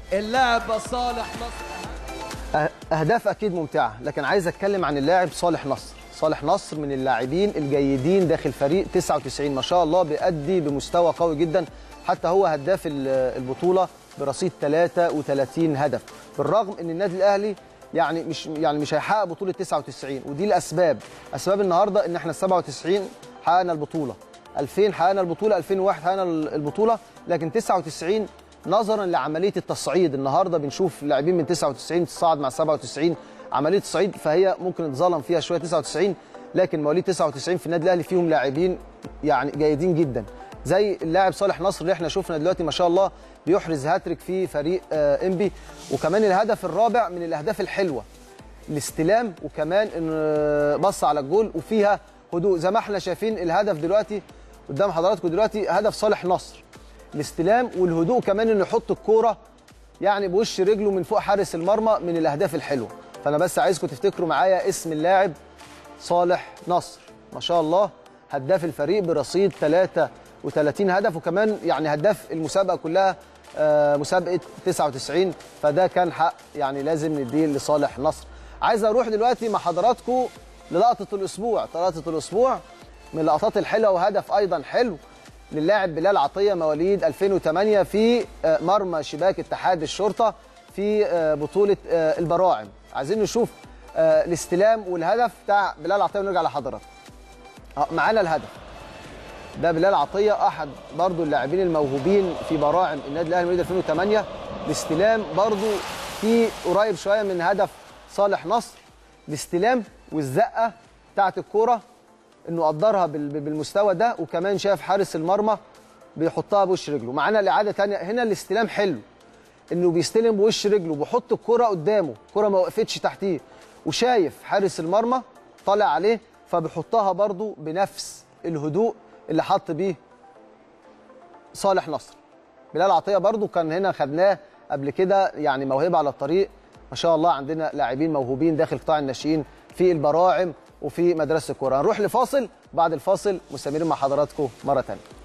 اللاعب صالح نصر أه- اهداف اكيد ممتعه لكن عايز اتكلم عن اللاعب صالح نصر صالح نصر من اللاعبين الجيدين داخل فريق 99 ما شاء الله بيأدي بمستوى قوي جدا حتى هو هداف ال- البطوله برصيد 33 هدف بالرغم ان النادي الاهلي يعني مش يعني مش هيحقق بطوله 99 ودي الاسباب اسباب النهارده ان احنا 97 حققنا البطوله 2000 حققنا البطوله 2001 حققنا البطوله لكن 99 نظرا لعمليه التصعيد النهارده بنشوف لاعبين من 99 تصعد مع 97 عمليه تصعيد فهي ممكن اتظلم فيها شويه 99 لكن مواليد 99 في النادي الاهلي فيهم لاعبين يعني جيدين جدا زي اللاعب صالح نصر اللي احنا شفنا دلوقتي ما شاء الله بيحرز هاتريك في فريق آه، انبي وكمان الهدف الرابع من الاهداف الحلوه الاستلام وكمان ان آه، بص على الجول وفيها هدوء زي ما احنا شايفين الهدف دلوقتي قدام حضراتكم دلوقتي هدف صالح نصر الاستلام والهدوء كمان انه يحط الكوره يعني بوش رجله من فوق حارس المرمى من الاهداف الحلوه فانا بس عايزكم تفتكروا معايا اسم اللاعب صالح نصر ما شاء الله هداف الفريق برصيد 33 هدف وكمان يعني هداف المسابقه كلها آه، مسابقه 99 فده كان حق يعني لازم نديه لصالح نصر عايز اروح دلوقتي مع حضراتكم للقطه الاسبوع لقطه الاسبوع من اللقطات الحلوه وهدف ايضا حلو للاعب بلال عطيه مواليد 2008 في آه، مرمى شباك اتحاد الشرطه في آه، بطوله آه، البراعم عايزين نشوف آه، الاستلام والهدف بتاع بلال عطيه ونرجع لحضراتكم آه، معانا الهدف ده بلال عطيه احد برضو اللاعبين الموهوبين في براعم النادي الاهلي مواليد 2008 الاستلام برضو في قريب شويه من هدف صالح نصر الاستلام والزقه بتاعت الكوره انه قدرها بال- بالمستوى ده وكمان شاف حارس المرمى بيحطها بوش رجله معانا الاعاده ثانيه هنا الاستلام حلو انه بيستلم بوش رجله بيحط الكره قدامه الكره ما وقفتش تحتيه وشايف حارس المرمى طالع عليه فبيحطها برضو بنفس الهدوء اللي حط بيه صالح نصر بلال عطيه برضو كان هنا خدناه قبل كده يعني موهبه على الطريق ما شاء الله عندنا لاعبين موهوبين داخل قطاع الناشئين في البراعم وفي مدرسه الكوره هنروح لفاصل بعد الفاصل مستمرين مع حضراتكم مره ثانيه